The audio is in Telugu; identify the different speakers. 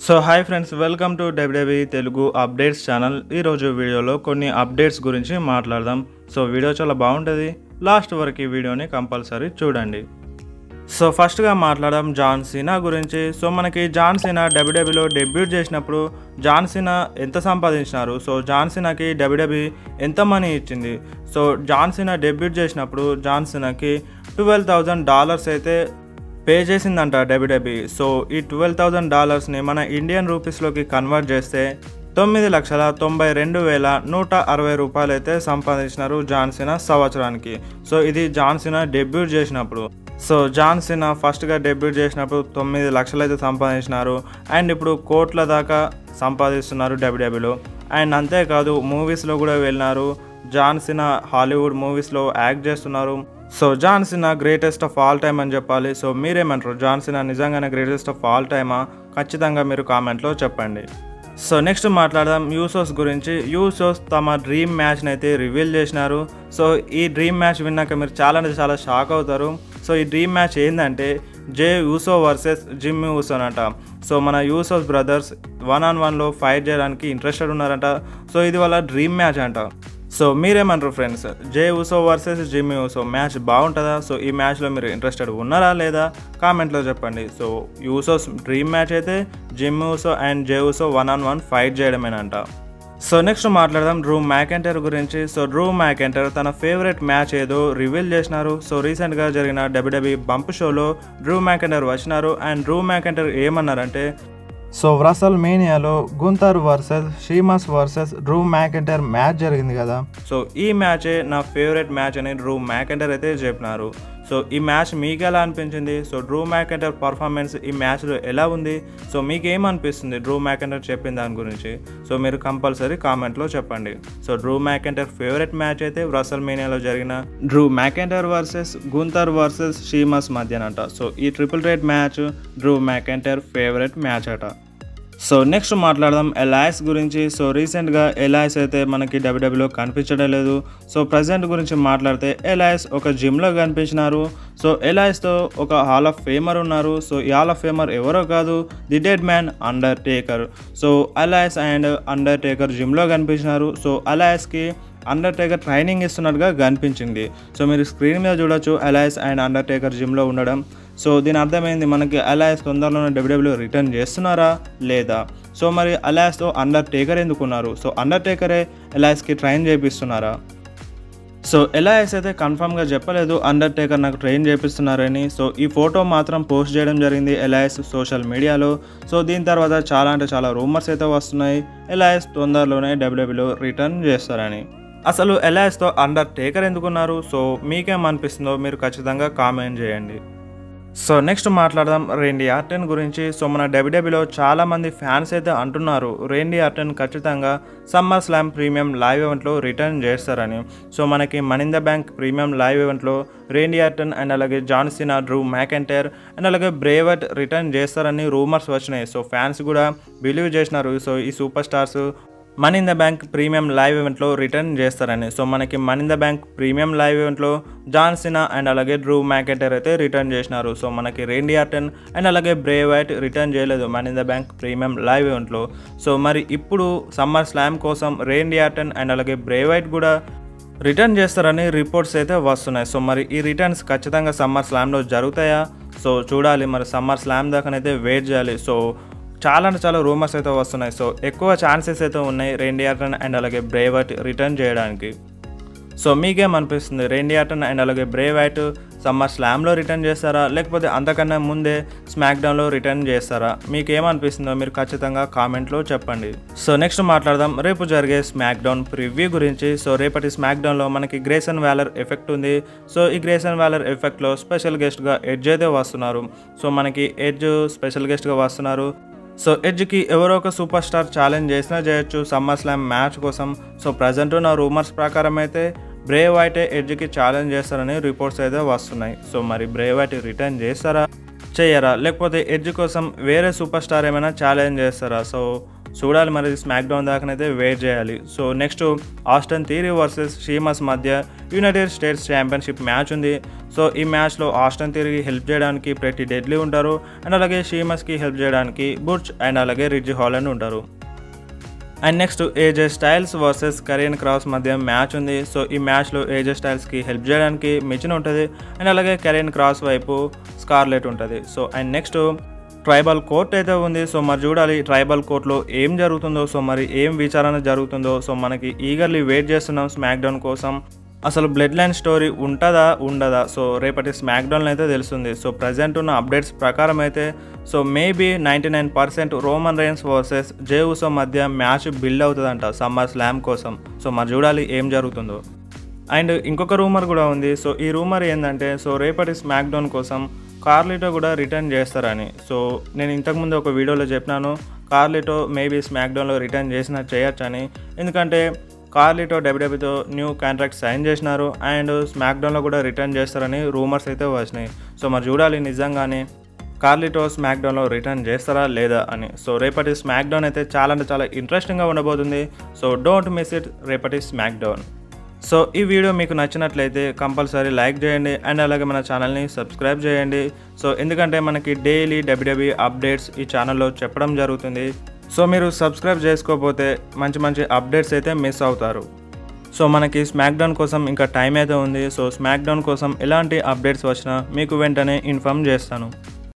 Speaker 1: so hi friends welcome to WWE Telugu updates channel ఈరోజు వీడియోలో కొన్ని అప్డేట్స్ గురించి మాట్లాడదాం సో వీడియో చాలా బాగుంటుంది లాస్ట్ వరకు ఈ వీడియోని కంపల్సరీ చూడండి సో ఫస్ట్గా మాట్లాడడం జాన్ సీనా గురించి సో మనకి జాన్ సీనా డబ్ల్యూడబ్ల్యూలో డెబ్యూట్ చేసినప్పుడు జాన్ సీనా ఎంత సంపాదించినారు సో జాన్ సీనాకి డబ్ల్యూడబ్ల్యూ ఎంత మనీ ఇచ్చింది సో జాన్ సీనా డెబ్యూట్ చేసినప్పుడు జాన్ సీనాకి ట్వెల్వ్ థౌజండ్ డాలర్స్ అయితే పే చేసిందంట డబ్ల్యూడబ్ల్యూ సో ఈ ట్వెల్వ్ థౌజండ్ డాలర్స్ని మన ఇండియన్ రూపీస్లోకి కన్వర్ట్ చేస్తే తొమ్మిది లక్షల తొంభై రెండు వేల నూట అరవై రూపాయలు అయితే సంపాదించినారు జాన్సీనా సంవత్సరానికి సో ఇది జాన్సీనా డెబ్యూట్ చేసినప్పుడు సో జాన్సీనా ఫస్ట్గా డెబ్యూట్ చేసినప్పుడు తొమ్మిది లక్షలు అయితే సంపాదించినారు అండ్ ఇప్పుడు కోట్ల దాకా సంపాదిస్తున్నారు డబ్ల్యూడబ్ల్యూలో అండ్ అంతేకాదు మూవీస్లో కూడా వెళ్ళినారు జాన్సీనా హాలీవుడ్ మూవీస్లో యాక్ట్ చేస్తున్నారు so John Cena greatest of all time అని చెప్పాలి సో మీరేమంటారు జాన్సీనా నిజంగానే గ్రేటెస్ట్ ఆఫ్ ఆల్ టైమా ఖచ్చితంగా మీరు కామెంట్లో చెప్పండి సో నెక్స్ట్ మాట్లాడదాం యూసోస్ గురించి యూసోస్ తమ డ్రీమ్ మ్యాచ్ని అయితే రివీల్ చేసినారు సో ఈ డ్రీమ్ మ్యాచ్ విన్నాక మీరు చాలా అంటే చాలా షాక్ అవుతారు సో ఈ డ్రీమ్ మ్యాచ్ ఏంటంటే జే యూసో వర్సెస్ జిమ్ యూసోన్ అంట సో మన యూసోస్ బ్రదర్స్ వన్ ఆన్ వన్లో ఫైట్ చేయడానికి ఇంట్రెస్టెడ్ ఉన్నారంట సో ఇది వాళ్ళ డ్రీమ్ మ్యాచ్ అంట సో మీరేమంటారు friends Jey Uso versus Jim Uso match బాగుంటుందా సో ఈ మ్యాచ్లో మీరు ఇంట్రెస్టెడ్ ఉన్నారా లేదా కామెంట్లో చెప్పండి సో యూసోస్ డ్రీమ్ మ్యాచ్ అయితే Jim Uso and Jey Uso one on one fight చేయడమేనంట సో నెక్స్ట్ మాట్లాడదాం డ్రూ మ్యాకెంటర్ గురించి సో డ్రూ మ్యాకెంటర్ తన ఫేవరెట్ మ్యాచ్ ఏదో రివీల్ చేసినారు సో రీసెంట్గా జరిగిన డబ్ల్యూడబ్ల్యూ బంప్ షోలో డ్రూ మ్యాకెంటర్ వచ్చినారు అండ్ డ్రూ మ్యాకెంటర్ ఏమన్నారంటే సో వ్రసల్ మేనియాలో Gunther versus Sheamus versus Drew McIntyre match జరిగింది కదా సో ఈ మ్యాచే నా ఫేవరెట్ మ్యాచ్ అని డ్రూ మ్యాకెంటర్ అయితే చెప్పినారు సో ఈ మ్యాచ్ మీకు ఎలా అనిపించింది సో డ్రూ మ్యాకెంటర్ పర్ఫార్మెన్స్ ఈ మ్యాచ్లో ఎలా ఉంది సో మీకు ఏమనిపిస్తుంది డ్రూ మ్యాకెంటర్ చెప్పిన దాని గురించి సో మీరు కంపల్సరీ కామెంట్లో చెప్పండి so Drew McIntyre favourite match అయితే వ్రసల్ మేనియాలో జరిగిన Drew McIntyre versus Gunther versus Sheamus మధ్యనంట సో ఈ triple threat match Drew McIntyre favourite match అట సో నెక్స్ట్ మాట్లాడదాం ఎలాయస్ గురించి సో రీసెంట్గా ఎలాయస్ అయితే మనకి డబ్ల్యూడబ్ల్యూలో కనిపించడం లేదు సో ప్రజెంట్ గురించి మాట్లాడితే ఎలాయస్ ఒక జిమ్లో కనిపించినారు సో ఎలాయస్తో ఒక హాల్ ఆఫ్ ఫేమర్ ఉన్నారు సో ఈ హాల్ ఆఫ్ ఫేమర్ ఎవరో కాదు the dead man Undertaker so Elias and Undertaker జిమ్లో కనిపించినారు సో అలయస్కి అండర్ టేకర్ ట్రైనింగ్ ఇస్తున్నట్టుగా కనిపించింది సో మీరు స్క్రీన్ మీద చూడొచ్చు అలయస్ అండ్ అండర్ టేకర్ జిమ్లో ఉండడం సో దీని అర్థమైంది మనకి అలయస్ తొందరలోనే డబ్ల్యూడబ్ల్యూ రిటర్న్ చేస్తున్నారా లేదా సో మరి అలయస్తో అండర్ టేకర్ ఎందుకున్నారు సో అండర్ టేకరే అలయస్కి ట్రైన్ చేపిస్తున్నారా సో ఎలాయస్ అయితే కన్ఫామ్గా చెప్పలేదు అండర్ టేకర్ నాకు ట్రైన్ చేపిస్తున్నారని సో ఈ ఫోటో మాత్రం పోస్ట్ చేయడం జరిగింది ఎలాయస్ సోషల్ మీడియాలో సో దీని తర్వాత చాలా అంటే చాలా రూమర్స్ అయితే వస్తున్నాయి ఎలాయస్ తొందరలోనే డబ్ల్యూడబ్ల్యూలో రిటర్న్ చేస్తారని అసలు ఎలాయస్తో అండర్ టేకర్ ఎందుకున్నారు సో మీకేమనిపిస్తుందో మీరు ఖచ్చితంగా కామెంట్ చేయండి సో నెక్స్ట్ మాట్లాడదాం రేండి ఆర్టెన్ గురించి సో మన డబ్ల్యూడబ్ల్యూలో చాలామంది ఫ్యాన్స్ అయితే అంటున్నారు రేండి ఆర్టెన్ ఖచ్చితంగా సమ్మర్ స్లామ్ ప్రీమియం లైవ్ ఈవెంట్లో రిటర్న్ చేస్తారని సో మనకి మనింద బ్యాంక్ ప్రీమియం లైవ్ ఈవెంట్లో రేండి ఆర్టన్ అండ్ అలాగే జాన్సినా డ్రూ మ్యాకెంటైర్ అండ్ అలాగే బ్రేవట్ రిటర్న్ చేస్తారని రూమర్స్ వచ్చినాయి సో ఫ్యాన్స్ కూడా బిలీవ్ చేసినారు సో ఈ superstars money in the bank premium live ఈవెంట్లో రిటర్న్ చేస్తారని సో మనకి money in the bank premium live ఈవెంట్లో జాన్సినా అండ్ అలాగే డ్రూ మ్యాకెటర్ అయితే రిటర్న్ చేసినారు సో మనకి రేండి ఆర్టన్ అండ్ అలాగే బ్రే వైట్ రిటర్న్ చేయలేదు money in the bank premium live ఈవెంట్లో సో మరి ఇప్పుడు సమ్మర్ స్లామ్ కోసం రేండి ఆర్టన్ అండ్ అలాగే బ్రే వైట్ కూడా రిటర్న్ చేస్తారని రిపోర్ట్స్ అయితే వస్తున్నాయి సో మరి ఈ రిటర్న్స్ ఖచ్చితంగా సమ్మర్ స్లామ్లో జరుగుతాయా సో చూడాలి మరి సమ్మర్ స్లామ్ దాకానైతే వెయిట్ చేయాలి సో చాలా అంటే చాలా రూమర్స్ అయితే వస్తున్నాయి సో ఎక్కువ ఛాన్సెస్ అయితే ఉన్నాయి రెండియాటన్ అండ్ అలాగే బ్రేవట్ రిటర్న్ చేయడానికి సో మీకేమనిపిస్తుంది రెండియాటన్ అండ్ అలాగే బ్రేవైట్ సమ్మర్ స్లామ్లో రిటర్న్ చేస్తారా లేకపోతే అంతకన్నా ముందే స్మాక్ డౌన్లో రిటర్న్ చేస్తారా మీకు ఏమనిపిస్తుందో మీరు ఖచ్చితంగా కామెంట్లో చెప్పండి సో నెక్స్ట్ మాట్లాడదాం రేపు జరిగే స్మాక్ డౌన్ ప్రివ్యూ గురించి సో రేపటి స్మాక్ డౌన్లో మనకి గ్రేసన్ వ్యాలర్ ఎఫెక్ట్ ఉంది సో ఈ గ్రేసన్ వ్యాలర్ ఎఫెక్ట్లో స్పెషల్ గెస్ట్గా ఎడ్జ్ అయితే వస్తున్నారు సో మనకి ఎడ్జ్ స్పెషల్ గెస్ట్గా వస్తున్నారు సో ఎడ్జ్కి ఎవరో ఒక సూపర్ స్టార్ ఛాలెంజ్ చేసినా చేయొచ్చు సమ్మర్ స్లామ్ మ్యాచ్ కోసం సో ప్రజెంట్ ఉన్న రూమర్స్ ప్రకారం అయితే బ్రేవ్ వైటే ఎడ్జ్కి ఛాలెంజ్ చేస్తారని రిపోర్ట్స్ అయితే వస్తున్నాయి సో మరి బ్రేవ్ వైట్ రిటర్న్ చేస్తారా చేయరా లేకపోతే ఎడ్జ్ కోసం వేరే సూపర్ స్టార్ ఏమైనా ఛాలెంజ్ చేస్తారా సో చూడాలి మరి స్మాక్ డౌన్ దాకానైతే వెయిట్ చేయాలి so next Austin Theory versus Sheamus మధ్య యునైటెడ్ స్టేట్స్ ఛాంపియన్షిప్ మ్యాచ్ ఉంది సో ఈ మ్యాచ్లో ఆస్టన్ థీరీకి హెల్ప్ చేయడానికి ప్రతి డెడ్లీ ఉంటారు అండ్ అలాగే షీమస్కి హెల్ప్ చేయడానికి బుర్చ్ అండ్ అలాగే రిడ్జ్ హాలండ్ ఉంటారు and next AJ Styles versus Karrion Kross మధ్య మ్యాచ్ ఉంది సో ఈ మ్యాచ్లో ఏజే స్టైల్స్కి హెల్ప్ చేయడానికి మిచిన్ ఉంటుంది అండ్ అలాగే కరియన్ క్రాస్ వైపు స్కార్లెట్ ఉంటుంది so and next tribal court అయితే ఉంది సో మరి చూడాలి ట్రైబల్ కోర్ట్లో ఏం జరుగుతుందో సో మరి ఏం విచారణ జరుగుతుందో సో మనకి ఈగర్లీ వెయిట్ చేస్తున్నాం స్మాక్ డౌన్ కోసం అసలు బ్లడ్ లైన్ స్టోరీ ఉంటుందా ఉండదా సో రేపటి స్మాక్ డౌన్ అయితే తెలుస్తుంది సో ప్రజెంట్ ఉన్న అప్డేట్స్ ప్రకారం అయితే so maybe ninety nine percent Roman Reigns versus Jey Uso మధ్య మ్యాచ్ బిల్డ్ అవుతుందంట సమ్మర్ స్లామ్ కోసం సో మరి చూడాలి ఏం జరుగుతుందో అండ్ ఇంకొక రూమర్ కూడా ఉంది సో ఈ రూమర్ ఏంటంటే సో రేపటి స్మాక్ డౌన్ కోసం కార్లిటో కూడా రిటర్న్ చేస్తారని సో నేను ఇంతకుముందు ఒక వీడియోలో చెప్పినాను కార్లిటో మేబీ స్మాక్ డౌన్లో రిటర్న్ చేసిన చేయొచ్చని ఎందుకంటే కార్లిటో డబ్ల్యూడబ్ల్యూతో న్యూ కాంట్రాక్ట్ సైన్ చేసినారు అండ్ స్మాక్ డౌన్లో కూడా రిటర్న్ చేస్తారని రూమర్స్ అయితే వచ్చినాయి సో మరి చూడాలి నిజంగానే కార్లిటో స్మాక్ డౌన్లో రిటర్న్ చేస్తారా లేదా అని సో రేపటి స్మాక్ డౌన్ అయితే చాలా అంటే చాలా ఇంట్రెస్టింగ్గా ఉండబోతుంది సో డోంట్ మిస్ ఇట్ రేపటి స్మాక్ డౌన్ సో ఈ వీడియో మీకు నచ్చినట్లయితే కంపల్సరీ లైక్ చేయండి అండ్ అలాగే మన ఛానల్ని సబ్స్క్రైబ్ చేయండి సో ఎందుకంటే మనకి డైలీ డబ్ల్యూడబ్ల్యూ అప్డేట్స్ ఈ ఛానల్లో చెప్పడం జరుగుతుంది సో మీరు సబ్స్క్రైబ్ చేసుకోకపోతే మంచి మంచి అప్డేట్స్ అయితే మిస్ అవుతారు సో మనకి స్మాక్ డౌన్ కోసం ఇంకా టైం అయితే ఉంది సో స్మాక్ డౌన్ కోసం ఎలాంటి అప్డేట్స్ వచ్చినా మీకు వెంటనే ఇన్ఫామ్ చేస్తాను